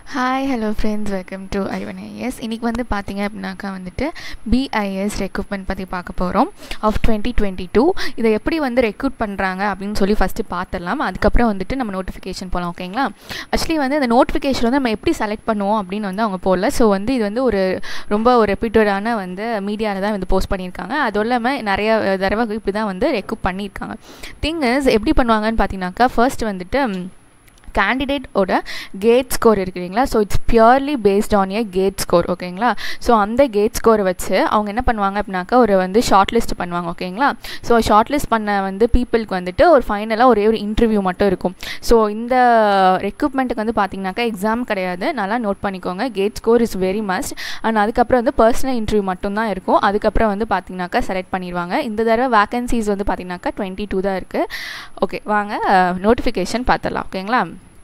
hi hello friends welcome to ஐஎஸ் இன்றைக்கி வந்து பார்த்தீங்க அப்படின்னாக்கா வந்துட்டு பிஐஎஸ் ரெக்ரூட்மெண்ட் பற்றி பார்க்க போகிறோம் ஆஃப் டுவெண்ட்டி டுவெண்ட்டி டூ இதை எப்படி வந்து ரெக்ரூட் பண்ணுறாங்க அப்படின்னு சொல்லி ஃபஸ்ட்டு பார்த்துடலாம் அதுக்கப்புறம் வந்துட்டு நம்ம நோட்டிஃபிகேஷன் போகலாம் ஓகேங்களா ஆக்சுவலி வந்து இந்த நோட்டிஃபிகேஷன் வந்து நம்ம எப்படி செலக்ட் பண்ணுவோம் அப்படின்னு வந்து அவங்க போடல ஸோ வந்து இது வந்து ஒரு ரொம்ப ஒரு ரெப்யூட்டடான வந்து மீடியாவில் தான் வந்து போஸ்ட் பண்ணியிருக்காங்க அதுவும் இல்லாமல் நிறைய தடவை இப்படி தான் வந்து ரெக்ரூட் பண்ணியிருக்காங்க திங் இஸ் எப்படி பண்ணுவாங்கன்னு பார்த்தீங்கன்னாக்கா ஃபர்ஸ்ட் வந்துட்டு கேண்டிடேட்டோட கேட் ஸ்கோர் இருக்குங்களா so it's purely based on a GATE score ஓகேங்களா ஸோ அந்த கேட் ஸ்கோரை வச்சு அவங்க என்ன பண்ணுவாங்க அப்படின்னாக்கா ஒரு வந்து ஷார்ட் லிஸ்ட் பண்ணுவாங்க ஓகேங்களா ஸோ ஷார்ட் லிஸ்ட் பண்ண வந்து பீப்புளுக்கு வந்துட்டு ஒரு ஃபைனலாக ஒரே ஒரு இன்டர்வியூ மட்டும் இருக்கும் ஸோ இந்த ரெக்ரூட்மெண்ட்டுக்கு வந்து பார்த்தீங்கன்னாக்கா எக்ஸாம் கிடையாது நல்லா நோட் பண்ணிக்கோங்க GATE score is very must and அதுக்கப்புறம் வந்து பர்சனல் இன்டர்வியூ மட்டும்தான் இருக்கும் அதுக்கப்புறம் வந்து பார்த்தீங்கன்னாக்கா செலக்ட் பண்ணிடுவாங்க இந்த தடவை வேகன்சிஸ் வந்து பார்த்தீங்கன்னாக்கா டுவெண்ட்டி டூ தான் இருக்குது ஓகே வாங்க நோட்டிஃபிகேஷன் பார்த்துடலாம் ஓகேங்களா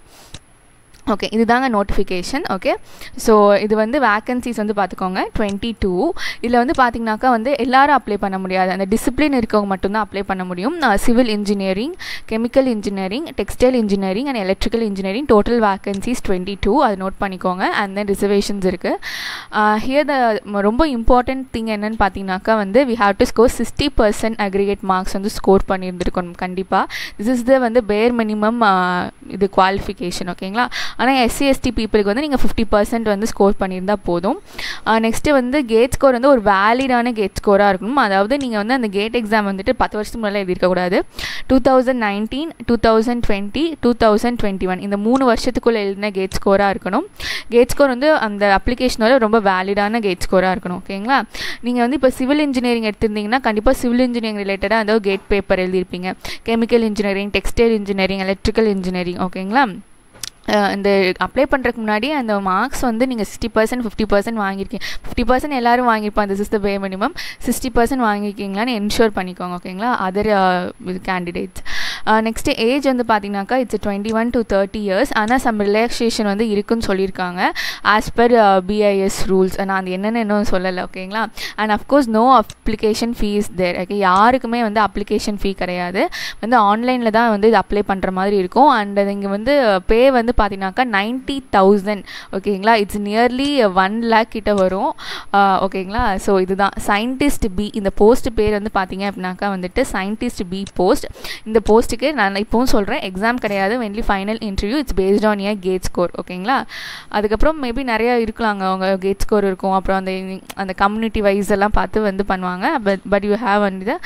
ஓகே இதுதாங்க நோட்டிஃபிகேஷன் ஓகே ஸோ இது வந்து வேக்கன்சிஸ் வந்து பார்த்துக்கோங்க டுவெண்ட்டி டூ இதில் வந்து பார்த்திங்கனாக்கா வந்து எல்லாரும் அப்ளை பண்ண முடியாது அந்த டிசிப்ளின் இருக்கவங்க மட்டும்தான் அப்ளை பண்ண முடியும் civil engineering chemical engineering textile engineering and electrical engineering total vacancies twenty two அதை நோட் பண்ணிக்கோங்க அண்ட் தென் ரிசர்வேஷன்ஸ் இருக்குது ஹியர் த ரொம்ப இம்பார்ட்டன்ட் திங் என்னென்னு பார்த்தீங்கன்னாக்கா வந்து we have to score sixty percent aggregate marks வந்து ஸ்கோர் பண்ணியிருந்துருக்கணும் கண்டிப்பாக திஸ் இஸ் த வந்து பேர் மினிமம் இது குவாலிஃபிகேஷன் ஓகேங்களா ஆனால் எஸ்சி எஸ்டி பீப்புளுக்கு வந்து நீங்கள் ஃபிஃப்டி பர்சன்ட் வந்து ஸ்கோர் பண்ணியிருந்தால் போதும் நெக்ஸ்ட்டு வந்து கேட் ஸ்கோர் வந்து ஒரு வேலிடான கேட் ஸ்கோராக இருக்கணும் அதாவது நீங்கள் வந்து அந்த கேட் எக்ஸாம் வந்துட்டு பத்து வருஷத்துக்கு முன்னாடி எழுதியிருக்கக்கூடாது two thousand nineteen two thousand twenty two thousand twenty one இந்த மூணு வருஷத்துக்குள்ளே எழுதின கேட் ஸ்கோராக இருக்கணும் கேட் ஸ்கோர் வந்து அந்த அப்ளிகேஷனோட ரொம்ப வேலிடான கேட் ஸ்கோராக இருக்கணும் ஓகேங்களா நீங்கள் வந்து இப்போ சிவில் இன்ஜினியரிங் எடுத்திருந்தீங்கன்னா கண்டிப்பாக சிவில் இன்ஜினியரிங் ரிலேட்டடாக ஏதோ கேட் பேப்பர் எழுதியிருப்பீங்க chemical engineering textile engineering electrical engineering ஓகேங்களா இந்த அப்ளை பண்ணுறதுக்கு முன்னாடி அந்த மார்க்ஸ் வந்து நீங்கள் சிக்ஸ்டி பர்சன்ட் ஃபிஃப்டி பர்சன்ட் வாங்கியிருக்கீங்க ஃபிஃப்டி பர்சன்ட் எல்லோரும் வாங்கியிருப்பாங்க this is the bare minimum sixty percent வாங்கியிருக்கீங்களான்னு என்ஷூர் பண்ணிக்கோங்க ஓகேங்களா அதர் இது கேண்டிடேட்ஸ் நெக்ஸ்ட்டு ஏஜ் வந்து பார்த்தீங்கன்னாக்கா it's twenty one to thirty years ஆனால் சம் ரிலாக்ஸேஷன் வந்து இருக்குன்னு சொல்லியிருக்காங்க ஆஸ் பர் பிஐஎஸ் ரூல்ஸ் நான் அது என்னென்னு இன்னும் சொல்லலை ஓகேங்களா and of course no application fee there okay யாருக்குமே வந்து அப்ளிகேஷன் ஃபீ கிடையாது வந்து ஆன்லைனில் தான் வந்து இது அப்ளை பண்ணுற மாதிரி இருக்கும் அண்ட் இங்கே வந்து பே வந்து பார்த்தீங்கன்னாக்கா நைன்ட்டி தௌசண்ட் ஓகேங்களா இட்ஸ் நியர்லி ஒன் லேக் கிட்ட வரும் ஓகேங்களா ஸோ இதுதான் சயின்டிஸ்ட் பி இந்த போஸ்ட் பேர் வந்து பார்த்தீங்க அப்படின்னாக்கா வந்துட்டு சயின்டிஸ்ட் பி போஸ்ட் இந்த போஸ்ட்டுக்கு நான் இப்போவும் சொல்கிறேன் எக்ஸாம் கிடையாது வென்லி final interview it's based on year GATE score ஓகேங்களா அதுக்கப்புறம் மேபி நிறையா இருக்கலாங்க அவங்க கேட் ஸ்கோர் இருக்கும் அப்புறம் அந்த அந்த கம்யூனிட்டி வைஸ் எல்லாம் பார்த்து வந்து பண்ணுவாங்க பட் பட் யூ ஹேவ் வந்து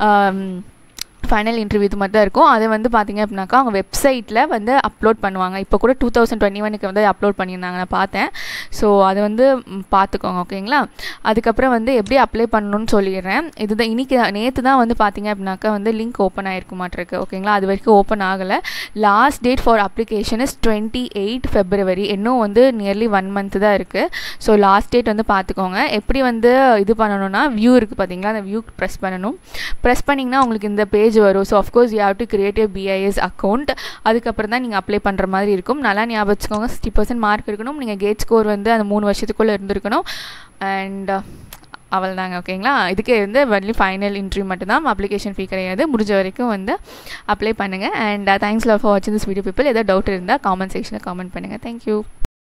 ஃபைனல் இன்டர்வியூ இது மட்டும் தான் இருக்கும் அதை வந்து பார்த்திங்க அப்படின்னாக்கா அவங்க வெப்சைட்டில் வந்து அப்லோட் பண்ணுவாங்க இப்போ கூட டூ தௌசண்ட் டுவெண்ட்டி ஒனுக்கு வந்து அப்லோட் பண்ணியிருந்தாங்க நான் பார்த்தேன் ஸோ அதை வந்து பார்த்துக்கோங்க ஓகேங்களா அதுக்கப்புறம் வந்து எப்படி அப்ளை பண்ணணும்னு சொல்லிடுறேன் இதுதான் இன்றைக்கி நேற்று தான் வந்து பார்த்திங்க அப்படின்னாக்கா வந்து லிங்க் ஓப்பன் ஆகிருக்க மாட்டிருக்கு ஓகேங்களா அது வரைக்கும் ஓப்பன் ஆகலை last date for application is twenty eight February இன்னும் வந்து நியர்லி ஒன் மந்த் தான் இருக்குது ஸோ லாஸ்ட் டேட் வந்து பார்த்துக்கோங்க எப்படி வந்து இது பண்ணணும்னா வியூ இருக்குது பார்த்தீங்களா அந்த வியூ ப்ரெஸ் பண்ணணும் ப்ரெஸ் பண்ணிங்கன்னா உங்களுக்கு இந்த பேஜ் வரும் so of course you have to create a BIS account அதுக்கப்புறம் தான் நீங்கள் அப்ளை பண்ணுற மாதிரி இருக்கும் நல்லா ஞாபகம் வச்சுக்கோங்க சிக்ஸ்டி பர்சன்ட் மார்க் இருக்கணும் நீங்கள் கேட் ஸ்கோர் வந்து அந்த மூணு வருஷத்துக்குள்ளே இருந்திருக்கணும் அண்ட் அவள் தாங்க ஓகேங்களா இதுக்கு வந்து ஒன்லி ஃபைனல் இன்டர்வியூ மட்டும்தான் அப்ளிகேஷன் ஃபீ கிடையாது முடிஞ்ச வரைக்கும் வந்து அப்ளை பண்ணுங்கள் அண்ட் தேங்க்ஸ் லவ் ஃபார் வாட்சிங் திஸ் வீடியோ பீப்பிள் ஏதாவது டவுட் இருந்தால் காமெண்ட் செக்ஷனில் காமெண்ட் பண்ணுங்கள் தேங்க்யூ